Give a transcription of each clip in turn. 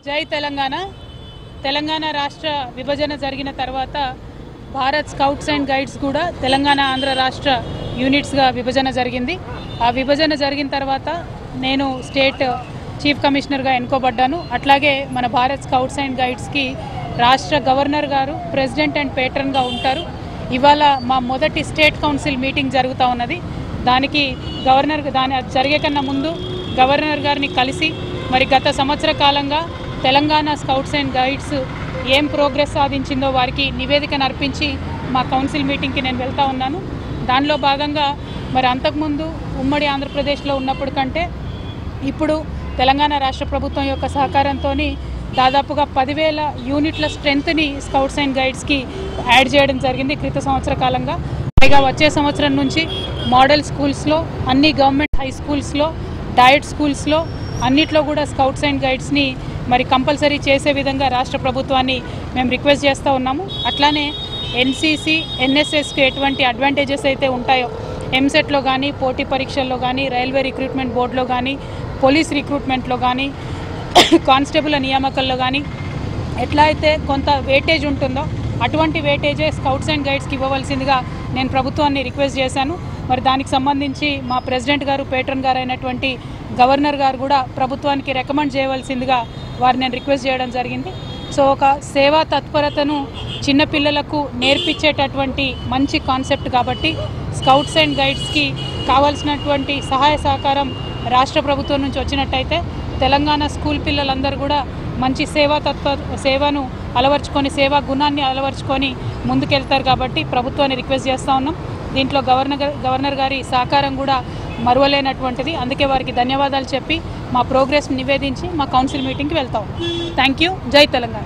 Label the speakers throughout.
Speaker 1: జై తెలంగాణ తెలంగాణ రాష్ట్ర విభజన జరిగిన తర్వాత భారత్ స్కౌట్స్ అండ్ గైడ్స్ కూడా తెలంగాణ ఆంధ్ర రాష్ట్ర యూనిట్స్గా విభజన జరిగింది ఆ విభజన జరిగిన తర్వాత నేను స్టేట్ చీఫ్ కమిషనర్గా ఎన్నుకోబడ్డాను అట్లాగే మన భారత్ స్కౌట్స్ అండ్ గైడ్స్కి రాష్ట్ర గవర్నర్ గారు ప్రెసిడెంట్ అండ్ పేట్రన్గా ఉంటారు ఇవాళ మా మొదటి స్టేట్ కౌన్సిల్ మీటింగ్ జరుగుతూ ఉన్నది దానికి గవర్నర్ దాని అది జరిగే కన్నా ముందు గవర్నర్ గారిని కలిసి మరి గత సంవత్సర కాలంగా తెలంగాణ స్కౌట్స్ అండ్ గైడ్స్ ఏం ప్రోగ్రెస్ సాధించిందో వారికి నివేదికను అర్పించి మా కౌన్సిల్ మీటింగ్కి నేను వెళ్తా ఉన్నాను దానిలో భాగంగా మరి అంతకుముందు ఉమ్మడి ఆంధ్రప్రదేశ్లో ఉన్నప్పుడు కంటే ఇప్పుడు తెలంగాణ రాష్ట్ర ప్రభుత్వం యొక్క సహకారంతో దాదాపుగా పదివేల యూనిట్ల స్ట్రెంగ్త్ని స్కౌట్స్ అండ్ గైడ్స్కి యాడ్ చేయడం జరిగింది క్రిత సంవత్సర కాలంగా పైగా వచ్చే సంవత్సరం నుంచి మోడల్ స్కూల్స్లో అన్ని గవర్నమెంట్ హై స్కూల్స్లో డయట్ స్కూల్స్లో అన్నిట్లో కూడా స్కౌట్స్ అండ్ గైడ్స్ని మరి కంపల్సరీ చేసే విధంగా రాష్ట్ర ప్రభుత్వాన్ని మేము రిక్వెస్ట్ చేస్తూ ఉన్నాము అట్లానే ఎన్సీసీ ఎన్ఎస్ఎస్కి ఎటువంటి అడ్వాంటేజెస్ అయితే ఉంటాయో ఎంసెట్లో కానీ పోటీ పరీక్షల్లో కానీ రైల్వే రిక్రూట్మెంట్ బోర్డులో కానీ పోలీస్ రిక్రూట్మెంట్లో కానీ కానిస్టేబుల్ నియామకాల్లో కానీ ఎట్లా అయితే కొంత వేటేజ్ ఉంటుందో అటువంటి వేటేజే స్కౌట్స్ అండ్ గైడ్స్కి ఇవ్వవలసిందిగా నేను ప్రభుత్వాన్ని రిక్వెస్ట్ చేశాను మరి దానికి సంబంధించి మా ప్రెసిడెంట్ గారు పేట్రన్ గారు అయినటువంటి గవర్నర్ గారు కూడా ప్రభుత్వానికి రికమెండ్ చేయవలసిందిగా వారు నేను రిక్వెస్ట్ చేయడం జరిగింది సో ఒక సేవా తత్పరతను చిన్నపిల్లలకు నేర్పించేటటువంటి మంచి కాన్సెప్ట్ కాబట్టి స్కౌట్స్ అండ్ గైడ్స్కి కావాల్సినటువంటి సహాయ సహకారం రాష్ట్ర ప్రభుత్వం నుంచి వచ్చినట్టయితే తెలంగాణ స్కూల్ పిల్లలందరూ కూడా మంచి సేవా తత్వ సేవను అలవర్చుకొని సేవా గుణాన్ని అలవర్చుకొని ముందుకెళ్తారు కాబట్టి ప్రభుత్వాన్ని రిక్వెస్ట్ చేస్తూ ఉన్నాం దీంట్లో గవర్నర్ గా- గవర్నర్ గారి సహకారం కూడా మరువలేనటువంటిది అందుకే వారికి ధన్యవాదాలు చెప్పి మా ప్రోగ్రెస్ నివేదించి మా కౌన్సిల్ మీటింగ్కి వెళ్తాం థ్యాంక్ యూ జై తెలంగాణ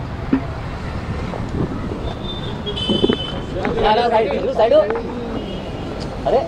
Speaker 2: సైడ్ అరే